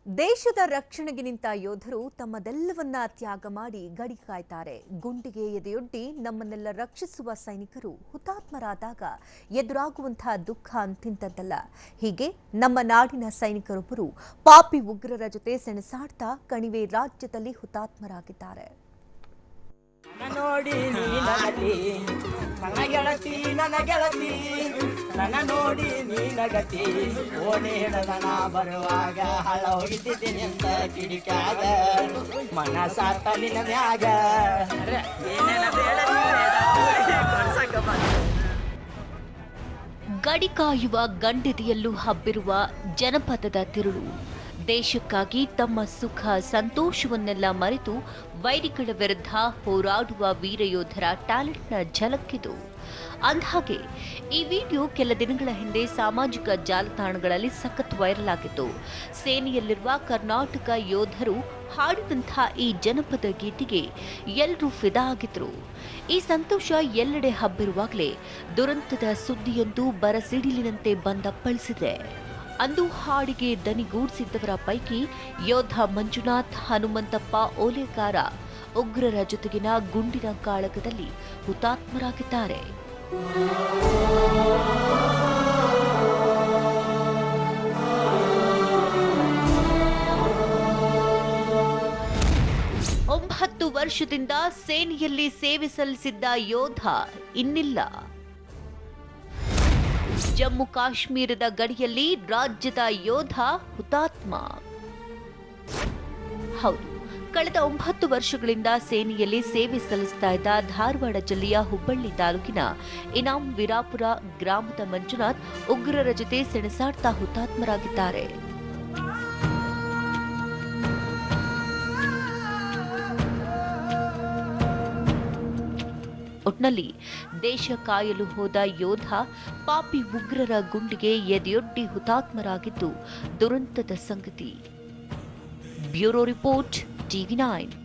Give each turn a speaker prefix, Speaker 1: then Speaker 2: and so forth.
Speaker 1: ದೇಶದ ರಕ್ಷಣೆಗೆ ನಿಂತ ಯೋಧರು ತಮ್ಮದೆಲ್ಲವನ್ನ ತ್ಯಾಗ ಮಾಡಿ ಗಡಿ ಕಾಯ್ತಾರೆ ಗುಂಡಿಗೆ ಎದೆಯೊಡ್ಡಿ ನಮ್ಮನ್ನೆಲ್ಲ ರಕ್ಷಿಸುವ ಸೈನಿಕರು ಹುತಾತ್ಮರಾದಾಗ ಎದುರಾಗುವಂತಹ ದುಃಖ ಅಂತಿಂತದ್ದಲ್ಲ ಹೀಗೆ ನಮ್ಮ ನಾಡಿನ ಸೈನಿಕರೊಬ್ಬರು ಪಾಪಿ ಉಗ್ರರ ಜೊತೆ ಸೆಣಸಾಡ್ತಾ ಕಣಿವೆ ರಾಜ್ಯದಲ್ಲಿ ಹುತಾತ್ಮರಾಗಿದ್ದಾರೆ
Speaker 2: ನನ್ನ ನೋಡಿ ನೀ ನಗತಿ ನನ್ನ ಗೆಳತಿ ನನ್ನ ಗೆಳತಿ ನನ್ನ ನೋಡಿ ನೀ ನಗತಿ ಓಣಿ ಹಿಡದನ ಬರುವಾಗ ಹಳ ಹೋಗಿದ್ದೀನಿ ಅಂತ ಕಿಡಿಕ್ಯಾಗ ಮನಸಾತ ನಿನ್ನ ಮ್ಯಾಗ ಏನೇನ ಬೇಡ
Speaker 3: ಗಡಿ ಕಾಯುವ ಗಂಡೆದೆಯಲ್ಲೂ ಹಬ್ಬಿರುವ ಜನಪದದ ತಿರುಳು ದೇಶಕ್ಕಾಗಿ ತಮ್ಮ ಸುಖ ಸಂತೋಷವನ್ನೆಲ್ಲ ಮರೆತು ವೈರಿಗಳ ವಿರುದ್ಧ ಹೋರಾಡುವ ವೀರಯೋಧರ ಟ್ಯಾಲೆಂಟ್ನ ಝಲಕ್ಕಿದು ಅಂದಹಾಗೆ ಈ ವಿಡಿಯೋ ಕೆಲ ದಿನಗಳ ಹಿಂದೆ ಸಾಮಾಜಿಕ ಜಾಲತಾಣಗಳಲ್ಲಿ ಸಖತ್ ವೈರಲ್ ಆಗಿತ್ತು ಸೇನೆಯಲ್ಲಿರುವ ಕರ್ನಾಟಕ ಯೋಧರು ಹಾಡಿದಂಥ ಈ ಜನಪದ ಗೀತೆಗೆ ಎಲ್ಲರೂ ಫಿದಾ ಆಗಿದ್ರು ಈ ಸಂತೋಷ ಎಲ್ಲೆಡೆ ಹಬ್ಬಿರುವಾಗಲೇ ದುರಂತದ ಸುದ್ದಿಯೊಂದು ಬರಸಿಡಿಲಿನಂತೆ ಬಂದಪ್ಪಳಿಸಿದೆ ಅಂದು ಹಾಡಿಗೆ ದನಿಗೂಡಿಸಿದ್ದವರ ಪೈಕಿ ಯೋಧ ಮಂಜುನಾಥ್ ಹನುಮಂತಪ್ಪ ಓಲೆಕಾರ ಉಗ್ರರ ಜೊತೆಗಿನ ಗುಂಡಿನ ಕಾಳಗದಲ್ಲಿ ಹುತಾತ್ಮರಾಗಿದ್ದಾರೆ ಒಂಬತ್ತು ವರ್ಷದಿಂದ ಸೇನೆಯಲ್ಲಿ ಸೇವೆ ಸಲ್ಲಿಸಿದ್ದ ಯೋಧ ಇನ್ನಿಲ್ಲ ಜಮ್ಮು ಕಾಶ್ಮೀರದ ಗಡಿಯಲ್ಲಿ ರಾಜ್ಯದ ಯೋಧ ಹುತಾತ್ಮ ಹೌದು ಕಳೆದ ಒಂಬತ್ತು ವರ್ಷಗಳಿಂದ ಸೇನೆಯಲ್ಲಿ ಸೇವೆ ಸಲ್ಲಿಸ್ತಾ ಇದ್ದ ಧಾರವಾಡ ಜಿಲ್ಲೆಯ ಹುಬ್ಬಳ್ಳಿ ತಾಲೂಕಿನ ಇನಾಂ ವಿರಾಪುರ ಗ್ರಾಮದ ಮಂಜುನಾಥ್ ಉಗ್ರರ ಜೊತೆ ಸೆಣಸಾಡ್ತಾ ಹುತಾತ್ಮರಾಗಿದ್ದಾರೆ ಒಟ್ನಲ್ಲಿ ದೇಶ ಕಾಯಲು ಹೋದ ಯೋಧ ಪಾಪಿ ಉಗ್ರರ ಗುಂಡಿಗೆ ಎದೆಯೊಡ್ಡಿ ಹುತಾತ್ಮರಾಗಿದ್ದು ದುರಂತದ ಸಂಗತಿ ಬ್ಯೂರೋ ರಿಪೋರ್ಟ್ ಟಿವಿ ನೈನ್